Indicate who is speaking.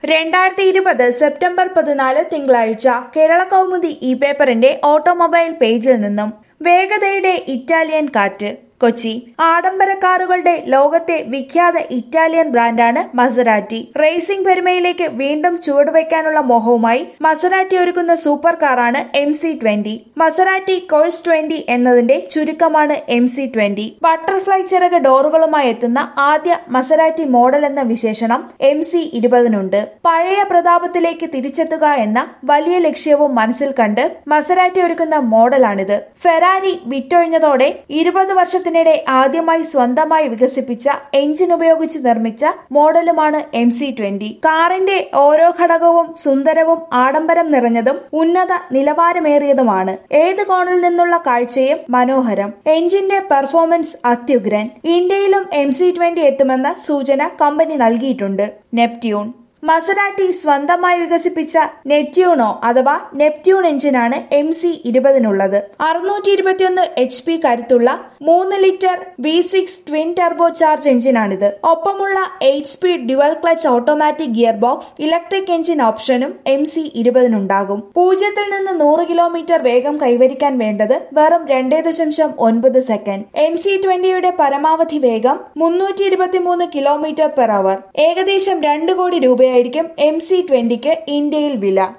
Speaker 1: രണ്ടായിരത്തി ഇരുപത് സെപ്റ്റംബർ പതിനാല് തിങ്കളാഴ്ച കേരള കൗമുദി ഈ പേപ്പറിന്റെ ഓട്ടോമൊബൈൽ പേജിൽ നിന്നും വേഗതയുടെ ഇറ്റാലിയൻ കാറ്റ് കൊച്ചി ആഡംബര കാറുകളുടെ ലോകത്തെ വിഖ്യാത ഇറ്റാലിയൻ ബ്രാൻഡാണ് മസറാറ്റി റേസിംഗ് പെരുമയിലേക്ക് വീണ്ടും ചുവടുവയ്ക്കാനുള്ള മോഹവുമായി മസറാറ്റി ഒരുക്കുന്ന സൂപ്പർ കാറാണ് M C twenty Maserati corse twenty എന്നതിന്റെ ചുരുക്കമാണ് എം സി ട്വന്റി ബട്ടർഫ്ലൈ ചിറക് ഡോറുകളുമായി എത്തുന്ന ആദ്യ മസറാറ്റി മോഡൽ എന്ന വിശേഷണം എം സി ഇരുപതിനുണ്ട് പഴയ പ്രതാപത്തിലേക്ക് തിരിച്ചെത്തുക എന്ന വലിയ ലക്ഷ്യവും മനസ്സിൽ കണ്ട് മസറാറ്റി ഒരുക്കുന്ന മോഡലാണിത് ഫെറാരി വിറ്റൊഴിഞ്ഞതോടെ ഇരുപത് വർഷത്തിനിടെ ആദ്യമായി സ്വന്തമായി വികസിപ്പിച്ച എഞ്ചിൻ ഉപയോഗിച്ച് നിർമ്മിച്ച മോഡലുമാണ് എം സി ട്വന്റി കാറിന്റെ ഓരോ ഘടകവും സുന്ദരവും ആഡംബരം നിറഞ്ഞതും ഉന്നത നിലവാരമേറിയതുമാണ് ഏത് കോണിൽ നിന്നുള്ള കാഴ്ചയും മനോഹരം എഞ്ചിന്റെ പെർഫോമൻസ് അത്യുഗ്രൻ ഇന്ത്യയിലും എം സി ട്വന്റി എത്തുമെന്ന സൂചന കമ്പനി നൽകിയിട്ടുണ്ട് നെപ്റ്റ്യൂൺ മസറാറ്റി സ്വന്തമായി വികസിപ്പിച്ച നെറ്റ്യൂണോ അഥവാ നെപ്റ്റ്യൂൺ എഞ്ചിനാണ് എം സി ഇരുപതിനുള്ളത് അറുന്നൂറ്റി ഇരുപത്തിയൊന്ന് എച്ച് പി കരുത്തുള്ള മൂന്ന് litre V six twin turbo charge എഞ്ചിനാണിത് ഒപ്പമുള്ള eight speed dual clutch automatic gear box electric engine ഓപ്ഷനും എം സി ഇരുപതിനുണ്ടാകും പൂജ്യത്തിൽ നിന്ന് നൂറ് കിലോമീറ്റർ വേഗം കൈവരിക്കാൻ വേണ്ടത് വെറും രണ്ടേ ദശാംശം ഒൻപത് സെക്കൻഡ് എം സി ട്വന്റിയുടെ പരമാവധി വേഗം മുന്നൂറ്റി ഇരുപത്തിമൂന്ന് കിലോമീറ്റർ പെർ അവർ ഏകദേശം രണ്ട് കോടി രൂപയായിരിക്കും എം സി ട്വന്റിക്ക് ഇന്ത്യയിൽ വില